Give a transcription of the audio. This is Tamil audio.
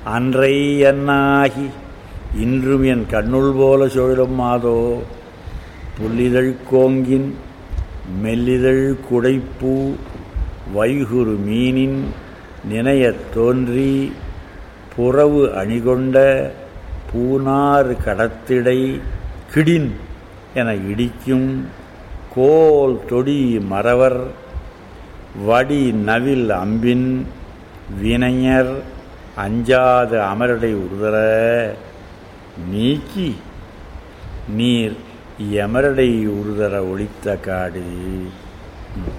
அன்றை என்னாகி இன்றும் என் கண்ணுள் போல சுழலும் மாதோ புல்லிதழ் கோங்கின் மெல்லிதழ் குடைப்பூ வைகுறு மீனின் நினையத் தோன்றி புறவு அணிகொண்ட பூனார் கடத்திடை கிடின் என இடிக்கும் கோல் தொடி மறவர் வடி நவில் அம்பின் வினைஞர் அஞ்சாத அமரடை உறுதர நீக்கி நீர் எமரடை உறுதர ஒழித்த காடு